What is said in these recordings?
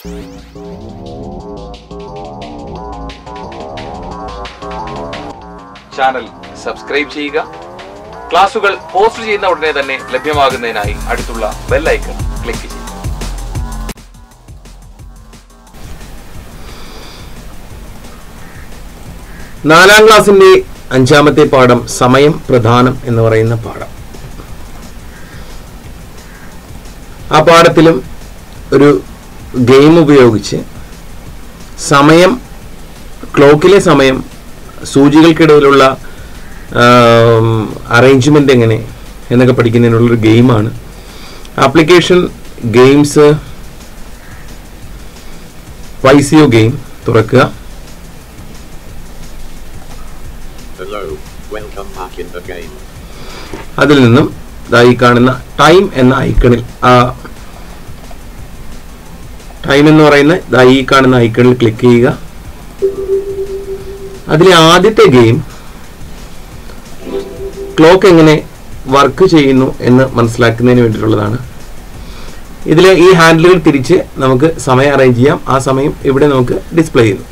Channel subscribe ചെയ്യുക ക്ലാസുകൾ post ചെയ്യുന്ന ഉടനെ തന്നെ ലഭ്യമാകുന്നതിനായി അടുത്തുള്ള ബെൽ ഐക്കൺ ക്ലിക്ക് ചെയ്യുക നാലാം ക്ലാസ്സിന്റെ അഞ്ചാമത്തെ പാഠം സമയം പ്രധാനം എന്ന് പറയുന്ന പാഠം ആ പാഠത്തിലും ഒരു ഗെയിം ഉപയോഗിച്ച് സമയം ക്ലോക്കിലെ സമയം സൂചികൾക്കിടയിലുള്ള അറേഞ്ച്മെൻ്റ് എങ്ങനെ എന്നൊക്കെ പഠിക്കുന്നതിനുള്ളൊരു ഗെയിമാണ് ആപ്ലിക്കേഷൻ ഗെയിംസ് വൈസിയോ ഗെയിം തുറക്കുക Hello, welcome back in the game. അതിൽ നിന്നും ദാ ഈ കാണുന്ന ടൈം എന്ന ഐക്കണിൽ ആ ടൈം എന്ന് പറയുന്ന ദാ ഈ കാണുന്ന ഐക്കണിൽ ക്ലിക്ക് ചെയ്യുക അതിലെ ആദ്യത്തെ ഗെയിം ക്ലോക്ക് എങ്ങനെ വർക്ക് ചെയ്യുന്നു എന്ന് മനസ്സിലാക്കുന്നതിന് വേണ്ടിയിട്ടുള്ളതാണ് ഇതിൽ ഈ ഹാൻഡിലുകൾ തിരിച്ച് നമുക്ക് സമയം അറേഞ്ച് ചെയ്യാം ആ സമയം ഇവിടെ നമുക്ക് ഡിസ്പ്ലേ ചെയ്യുന്നു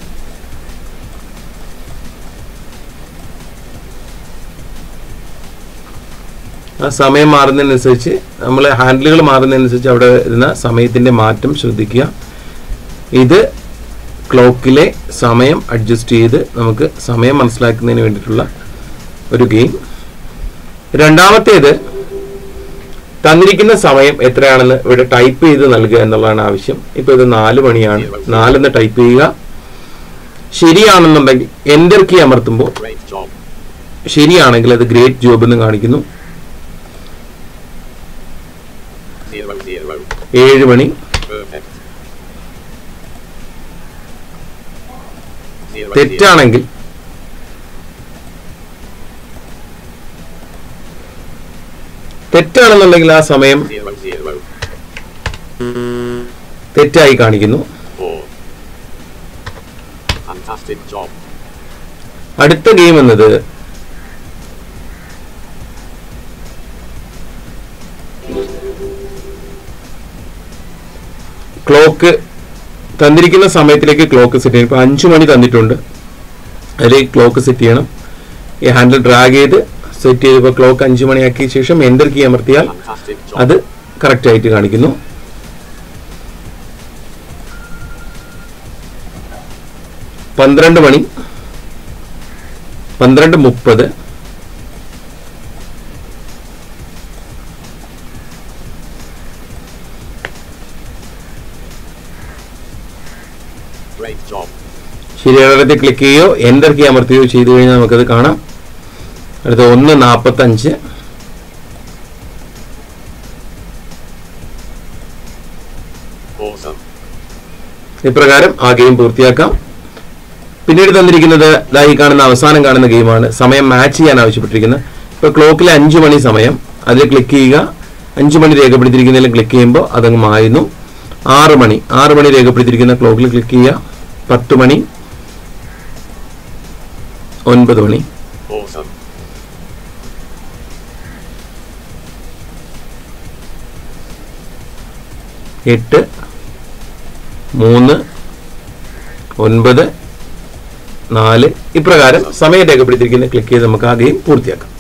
ആ സമയം മാറുന്നതിനനുസരിച്ച് നമ്മൾ ഹാൻഡിലുകൾ മാറുന്നതിനനുസരിച്ച് അവിടെ വരുന്ന സമയത്തിൻ്റെ മാറ്റം ശ്രദ്ധിക്കുക ഇത് ക്ലോക്കിലെ സമയം അഡ്ജസ്റ്റ് ചെയ്ത് നമുക്ക് സമയം മനസ്സിലാക്കുന്നതിന് വേണ്ടിയിട്ടുള്ള ഒരു ഗെയിം രണ്ടാമത്തേത് തന്നിരിക്കുന്ന സമയം എത്രയാണെന്ന് ഇവിടെ ടൈപ്പ് ചെയ്ത് നൽകുക എന്നുള്ളതാണ് ആവശ്യം ഇപ്പോൾ ഇത് നാല് മണിയാണ് നാലെന്ന് ടൈപ്പ് ചെയ്യുക ശരിയാണെന്നുണ്ടെങ്കിൽ എൻ്റർ കീ അമർത്തുമ്പോൾ Great job. ശരിയാണെങ്കിൽ അത് ഗ്രേറ്റ് ജോബ് എന്ന് കാണിക്കുന്നു Zero zero. ഏഴ് മണി Perfect. Zero zero. തെറ്റാണെങ്കിൽ തെറ്റാണെന്നുണ്ടെങ്കിൽ ആ സമയം Zero zero. തെറ്റായി കാണിക്കുന്നു Four. Fantastic job. അടുത്ത ഗെയിം എന്നത് ക്ലോക്ക് തന്നിരിക്കുന്ന സമയത്തിലേക്ക് ക്ലോക്ക് സെറ്റ് ചെയ്യണം ഇപ്പൊ അഞ്ചു മണി തന്നിട്ടുണ്ട് അതിൽ ക്ലോക്ക് സെറ്റ് ചെയ്യണം ഈ ഹാൻഡിൽ ഡ്രാഗ് ചെയ്ത് സെറ്റ് ചെയ്തപ്പോൾ ക്ലോക്ക് അഞ്ചു മണിയാക്കിയ ശേഷം എൻ്റർ കീ അമർത്തിയാൽ Fantastic job. അത് കറക്റ്റ് ആയിട്ട് കാണിക്കുന്നു പന്ത്രണ്ട് മണി പന്ത്രണ്ട് മുപ്പത് Great job. ശരിയാകത്തെ ക്ലിക്ക് ചെയ്യുകയോ എൻ്റർ കീ അമർത്തുകയോ ചെയ്തു കഴിഞ്ഞാൽ നമുക്കത് കാണാം അടുത്ത ഒന്ന് നാൽപ്പത്തഞ്ച് Awesome. ഇപ്രകാരം ആ ഗെയിം പൂർത്തിയാക്കാം പിന്നീട് തന്നിരിക്കുന്നത് ദാ ഈ കാണുന്ന അവസാനം കാണുന്ന ഗെയിമാണ് സമയം മാച്ച് ചെയ്യാൻ ആവശ്യപ്പെട്ടിരിക്കുന്നത് ഇപ്പോൾ ക്ലോക്കിലെ അഞ്ച് മണി സമയം അതിൽ ക്ലിക്ക് ചെയ്യുക അഞ്ച് മണി രേഖപ്പെടുത്തിയിരിക്കുന്നതിൽ ക്ലിക്ക് ചെയ്യുമ്പോൾ അതങ്ങ് മായുന്നു ആറ് മണി ആറ് മണി രേഖപ്പെടുത്തിയിരിക്കുന്ന ക്ലോക്കിൽ ക്ലിക്ക് ചെയ്യുക പത്ത് മണി ഒൻപത് മണി Awesome. എട്ട് മൂന്ന് ഒൻപത് നാല് ഇപ്രകാരം സമയം രേഖപ്പെടുത്തിയിരിക്കുന്ന ക്ലിക്ക് ചെയ്ത് നമുക്ക് ആ ഗെയിം പൂർത്തിയാക്കാം